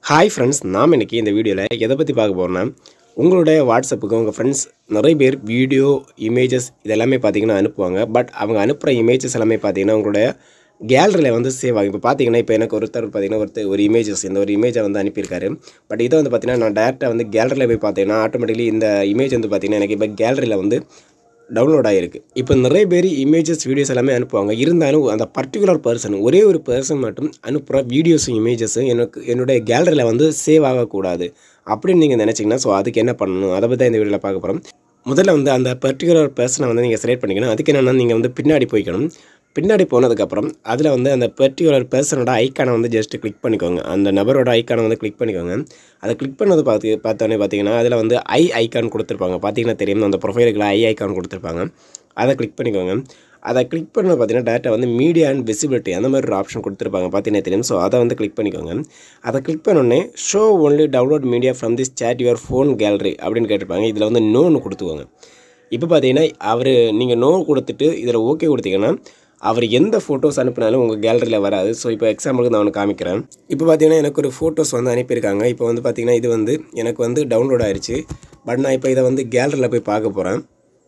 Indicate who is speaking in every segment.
Speaker 1: hi friends நாம் இன்னைக்கு இந்த வீடியோவில் எதை பற்றி பார்க்க போகிறோம்னா உங்களுடைய வாட்ஸ்அப்புக்கு உங்கள் ஃப்ரெண்ட்ஸ் நிறைய பேர் வீடியோ இமேஜஸ் இதெல்லாமே பார்த்தீங்கன்னா அனுப்புவாங்க பட் அவங்க அனுப்புகிற இமேஜஸ் எல்லாமே பார்த்தீங்கன்னா உங்களுடைய கேலரியில் வந்து சேவ் ஆகும் இப்போ பார்த்தீங்கன்னா இப்போ எனக்கு ஒருத்தர் பார்த்தீங்கன்னா ஒருத்தர் ஒரு இமேஜஸ் இந்த ஒரு இமேஜை வந்து அனுப்பியிருக்காரு பட் இதை வந்து பார்த்தீங்கன்னா நான் டேரெக்டாக வந்து கேலரியில் போய் பார்த்தீங்கன்னா ஆட்டோமேட்டிக்லி இந்த இமேஜ் வந்து பார்த்தீங்கன்னா எனக்கு இப்போ கேலரியில் வந்து டவுன்லோட் ஆகிருக்கு இப்போ நிறைய பேர் இமேஜஸ் வீடியோஸ் எல்லாமே அனுப்புவாங்க இருந்தாலும் அந்த பர்டிகுலர் பர்சன் ஒரே ஒரு பர்சன் மட்டும் அனுப்புகிற வீடியோஸும் இமேஜஸும் எனக்கு என்னுடைய கேலரியில் வந்து சேவ் ஆகக்கூடாது அப்படின்னு நீங்கள் நினச்சிங்கன்னா ஸோ அதுக்கு என்ன பண்ணணும் அதை பற்றி தான் இந்த வீடியோவில் பார்க்க போகிறோம் முதல்ல வந்து அந்த பர்டிகுலர் பர்சனை வந்து நீங்கள் செலக்ட் பண்ணிக்கணும் அதுக்கு என்னென்னா நீங்கள் வந்து பின்னாடி போய்க்கணும் பின்னாடி போனதுக்கப்புறம் அதில் வந்து அந்த பர்டிகுலர் பர்சனோட ஐக்கானை வந்து ஜஸ்ட் கிளிக் பண்ணிக்கோங்க அந்த நபரோட ஐக்கானை வந்து கிளிக் பண்ணிக்கோங்க அதை கிளிக் பண்ணது பார்த்து பார்த்தோன்னே பார்த்தீங்கன்னா அதில் வந்து ஐ ஐக்கான் கொடுத்துருப்பாங்க பார்த்தீங்கன்னா தெரியும் அந்த ப்ரொஃபைலுக்குள்ள ஐ ஐக்கான் கொடுத்துருப்பாங்க அதை கிளிக் பண்ணிக்கோங்க அதை கிளிக் பண்ண பார்த்தீங்கன்னா டேட்டா வந்து மீடியா அண்ட் விசிபிலிட்டி அந்த மாதிரி ஒரு ஆப்ஷன் கொடுத்துருப்பாங்க பார்த்தீங்கன்னா தெரியும் ஸோ அதை வந்து கிளிக் பண்ணிக்கோங்க அதை கிளிக் பண்ணோடனே show only download media from this chat your phone gallery அப்படின்னு கேட்டிருப்பாங்க இதில் வந்து நோன்னு கொடுத்துக்கோங்க இப்போ பார்த்தீங்கன்னா அவர் நீங்கள் நோ கொடுத்துட்டு இதில் ஓகே கொடுத்தீங்கன்னா அவர் எந்த ஃபோட்டோஸ் அனுப்பினாலும் உங்கள் கேலரியில் வராது ஸோ இப்போ எக்ஸாம்பிளுக்கு நான் அவனுக்கு காமிக்கிறேன் இப்போ பார்த்தீங்கன்னா எனக்கு ஒரு ஃபோட்டோஸ் வந்து அனுப்பியிருக்காங்க இப்போ வந்து பார்த்தீங்கன்னா இது வந்து எனக்கு வந்து டவுன்லோட் ஆயிடுச்சு பட் நான் இப்போ இதை வந்து கேலரியில் போய் பார்க்க போகிறேன்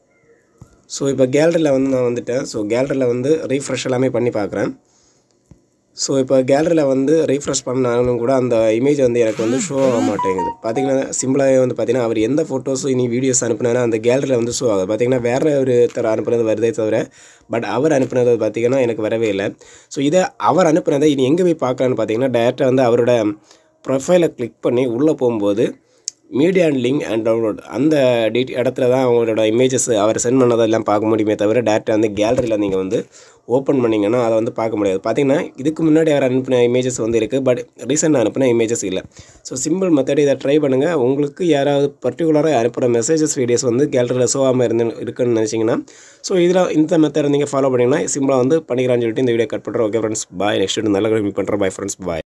Speaker 1: ஸோ இப்போ கேலரியில் வந்து நான் வந்துட்டேன் ஸோ கேலரியில் வந்து ரீஃப்ரெஷ் எல்லாமே பண்ணி பார்க்குறேன் ஸோ இப்போ கேலரியில் வந்து ரீஃப்ரெஷ் பண்ணாலும் கூட அந்த இமேஜ் வந்து எனக்கு வந்து ஷோ ஆக மாட்டேங்குது பார்த்தீங்கன்னா சிம்பிளாகவே வந்து பார்த்தீங்கன்னா அவர் எந்த ஃபோட்டோஸும் இனி வீடியோஸ் அனுப்புனாலும் அந்த கேலரியில் வந்து ஷோ ஆகுது பார்த்தீங்கன்னா வேறு ஒருத்தர் அனுப்புனது வருதே தவிர பட் அவர் அனுப்புனது பார்த்தீங்கன்னா எனக்கு வரவே இல்லை ஸோ இதை அவர் அனுப்புனதை இனி எங்கே போய் பார்க்கலான்னு பார்த்தீங்கன்னா டேரெக்டாக வந்து அவரோட ப்ரொஃபைலை கிளிக் பண்ணி உள்ளே போகும்போது media and link and download அந்த டீட் இடத்துல தான் அவங்களோட இமேஜஸ் அவர் சென்ட் பண்ணதெல்லாம் பார்க்க முடியுமே தவிர டேரெக்டாக வந்து கேலரியில் நீங்கள் வந்து ஓப்பன் பண்ணிங்கன்னா அதை வந்து பார்க்க முடியாது பார்த்தீங்கன்னா இதுக்கு முன்னாடி அவர் அனுப்பின இமேஜஸ் வந்து இருக்குது பட் ரீசெண்டாக அனுப்பின இமேஜஸ் இல்லை ஸோ சிம்பிள் மெத்தட் இதை ட்ரை பண்ணுங்கள் உங்களுக்கு யாராவது பர்டிகுலராக அனுப்புகிற மெசேஜஸ் வீடியோஸ் வந்து கேலரியில் ஷோ ஆகாமல் இருந்து இருக்குன்னு நினச்சிங்கன்னா ஸோ இதில் இந்த மெத்தட் நீங்கள் ஃபாலோ பண்ணிங்கன்னா சிம்பிளாக வந்து பண்ணிக்கலாம்னு சொல்லிட்டு இந்த வீடியோ கட் பண்ணுறோம் ஓகே ஃப்ரெண்ட்ஸ் பாய் நெக்ஸ்ட் நல்ல மீட் பண்ணுறோம் பாய் ஃப்ரெண்ட்ஸ் பாய்